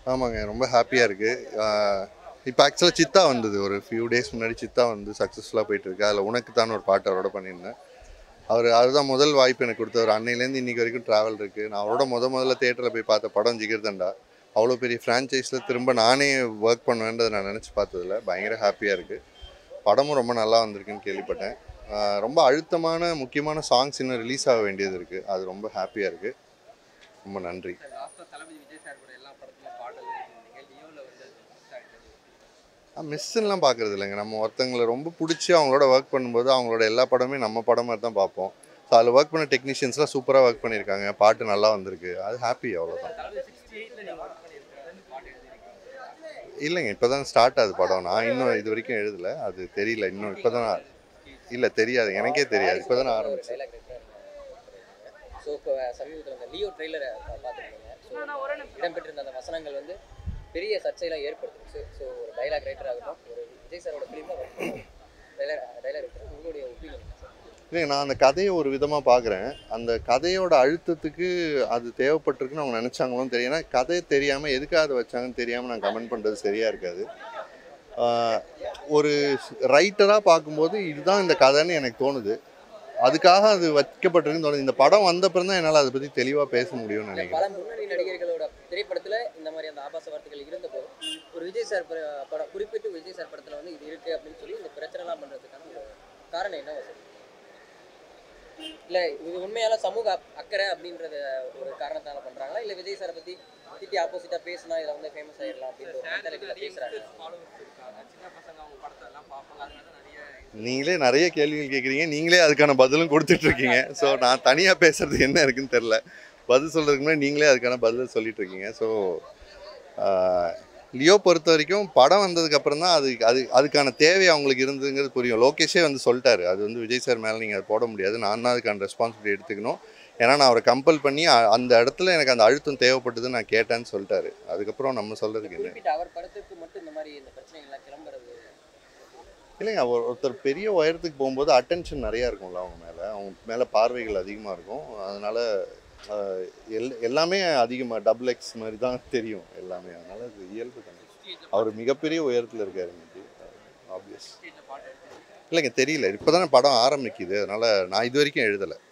ஆமாங்க ரொம்ப ஹாப்பியாக இருக்குது இப்போ ஆக்சுவலாக சித்தா வந்தது ஒரு ஃபியூ டேஸ் முன்னாடி சித்தா வந்து சக்ஸஸ்ஃபுல்லாக போயிட்டு இருக்கு அதில் உனக்கு தான் ஒரு பாட்டு அவரோட பண்ணியிருந்தேன் அவர் அதுதான் முதல் வாய்ப்பு எனக்கு கொடுத்தவர் அன்னையிலேருந்து இன்னைக்கு வரைக்கும் ட்ராவல் இருக்குது நான் அவரோட முத முதல்ல தேட்டரில் போய் பார்த்த படம் ஜிகிர்தண்டா அவ்வளோ பெரிய ஃப்ரான்ச்சைஸில் திரும்ப நானே ஒர்க் பண்ணுவேன்றதை நான் நினச்சி பார்த்ததில்ல பயங்கர ஹாப்பியாக இருக்குது படமும் ரொம்ப நல்லா வந்திருக்குன்னு கேள்விப்பட்டேன் ஆஹ் ரொம்ப அழுத்தமான முக்கியமான சாங்ஸ் இன்னும் ரிலீஸ் ஆக வேண்டியது இருக்குது அது ரொம்ப ஹாப்பியாக இருக்குது ரொம்ப நன்றி லாஸ்ட்டாக தளபதி விஜய் சார் கூட எல்லா படத்துலையும் பாடல் எழுதியிருந்தீங்க லியோவில் வந்து miss ஆயிட்டது. மிஸ்ஸுன்னெலாம் பார்க்குறது இல்லைங்க நம்ம ஒருத்தங்களை ரொம்ப பிடிச்சி அவங்களோட ஒர்க் பண்ணும்போது அவங்களோட எல்லா படமே நம்ம படம் மாதிரி தான் பார்ப்போம் ஸோ அதில் ஒர்க் பண்ண டெக்னீஷியன்ஸ்லாம் சூப்பராக ஒர்க் பண்ணியிருக்காங்க பாட்டு நல்லா வந்திருக்கு அது ஹாப்பி அவ்வளோதான் தளபதி சிக்ஸ்டி எயிட்டில் நீங்கள் ஒர்க் பண்ணியிருக்காரு பாட்டு எழுதியிருக்கீங்க இல்லைங்க இப்போ தான் ஸ்டார்ட் ஆகுது படம் நான் இன்னும் இது வரைக்கும் எழுதலை அது தெரியல இன்னும் இப்போ தான் இல்லை தெரியாது எனக்கே தெரியாது இப்போ தான் ஆரம்பிச்சேன் டைலாக் ரைட்டராக ஸோ இப்போ சமீபத்தில் இந்த லியோ ட்ரெய்லரை பார்த்துருக்கீங்க ஸோ இடம்பெற்றிருந்த அந்த வசனங்கள் வந்து பெரிய சர்ச்சையெல்லாம் ஏற்படுத்துச்சு ஸோ ஒரு டைலாக் ரைட்டர் ஆகட்டும் ஒரு விஜய் சாரோட ஃபிலிமில் டைலாக் டைலாக் ரைட்டர் உங்களுடைய ஒப்பீனியன் இல்லைங்க நான் அந்த கதையை ஒரு விதமாக பார்க்குறேன் அந்த கதையோட அழுத்தத்துக்கு அது தேவைப்பட்டிருக்குன்னு அவங்க நினச்சாங்களும் தெரியும் ஏன்னா கதை தெரியாமல் எதுக்காக அதை வச்சாங்கன்னு தெரியாமல் நான் கமெண்ட் பண்ணுறது சரியாக இருக்காது ஆஹ் ஒரு ரைட்டராக பார்க்கும்போது இதுதான் இந்த கதைன்னு எனக்கு தோணுது அதுக்காக அது வைக்கப்பட்டிருக்குன்னு தோணுது இந்த படம் வந்த பிறகு தான் என்னால் அதை பற்றி தெளிவாக பேச முடியும்னு நினைக்கிறேன் பல முன்னணி நடிகர்களோட திரைப்படத்தில் இந்த மாதிரி அந்த ஆபாச வார்த்தைகள் இருந்தபோது ஒரு விஜய் சார் பட- படம் குறிப்பிட்டு விஜய் சார் படத்தில் வந்து இது இருக்கு அப்படின்னு சொல்லி இந்த பிரச்சனைலாம் பண்ணுறதுக்கான ஒரு காரணம் என்ன சார் இல்லை இது உண்மையால சமூக அக்- அக்கறை அப்படின்றத ஒரு காரணத்தால பண்றாங்களா இல்லை விஜய் சாரை பற்றி திட்டி ஆப்போசிட்டாக பேசினா இதில் வந்து ஃபேமஸ் ஆயிடலாம் அப்படின்ற ஒரு மென்டாலிட்டியில் பேசுகிறாங்க ஃபாலோவர்ஸ் இருக்காங்க சின்ன பசங்க அவங்க படத்தை எல்லாம் பார்ப்பாங்க அதனால நிறைய நீங்களே நிறைய கேள்விகள் கேட்குறீங்க நீங்களே அதுக்கான பதிலும் கொடுத்துட்டு இருக்கீங்க ஸோ நான் தனியாக பேசுறது என்ன இருக்குன்னு தெரில பதில் சொல்கிறதுக்கு முன்னாடி நீங்களே அதுக்கான பதில் சொல்லிட்டு இருக்கீங்க ஸோ லியோ பொறுத்த வரைக்கும் படம் வந்ததுக்கு அப்புறம் தான் அது அது அதுக்கான தேவை அவங்களுக்கு இருந்ததுங்கிறது புரியும் லோகேஷே வந்து சொல்லிட்டாரு அது வந்து விஜய் சார் மேலே நீங்கள் அதை போட முடியாது நான் தான் அதுக்கான ரெஸ்பான்சிபிலிட்டி எடுத்துக்கணும் ஏன்னா நான் அவரை கம்பல் பண்ணி அ- அந்த இடத்துல எனக்கு அந்த அழுத்தம் தேவைப்பட்டதுன்னு நான் கேட்டேன்னு சொல்லிட்டாரு அதுக்கப்புறம் நம்ம சொல்கிறதுக்கு என்ன குறிப்பிட்ட அவர் படத்துக்கு மட்டும் இந்த மாதிரி இந்த பிரச்சனைகள்லாம் கிளம்புறது இல்லைங்க ஒரு ஒருத்தர் பெரிய உயரத்துக்கு போகும்போது அட்டென்ஷன் நிறையா இருக்கும்ல அவங்க மேலே அவங்க மேலே பார்வைகள் அதிகமாக இருக்கும் அதனால் எல் எல்லாமே அதிகமாக டபுள் எக்ஸ் மாதிரி தான் தெரியும் எல்லாமே அதனால் அது இயல்பு தானே அவர் மிகப்பெரிய உயரத்தில் இருக்காரு இன்னைக்கு ஆப்வியஸ் ஸ்டேஜில் பாட்டு எடுத்து இல்லைங்க தெரியல இப்போ தானே படம் ஆரம்பிக்குது அதனால் நான் இது வரைக்கும் எழுதலை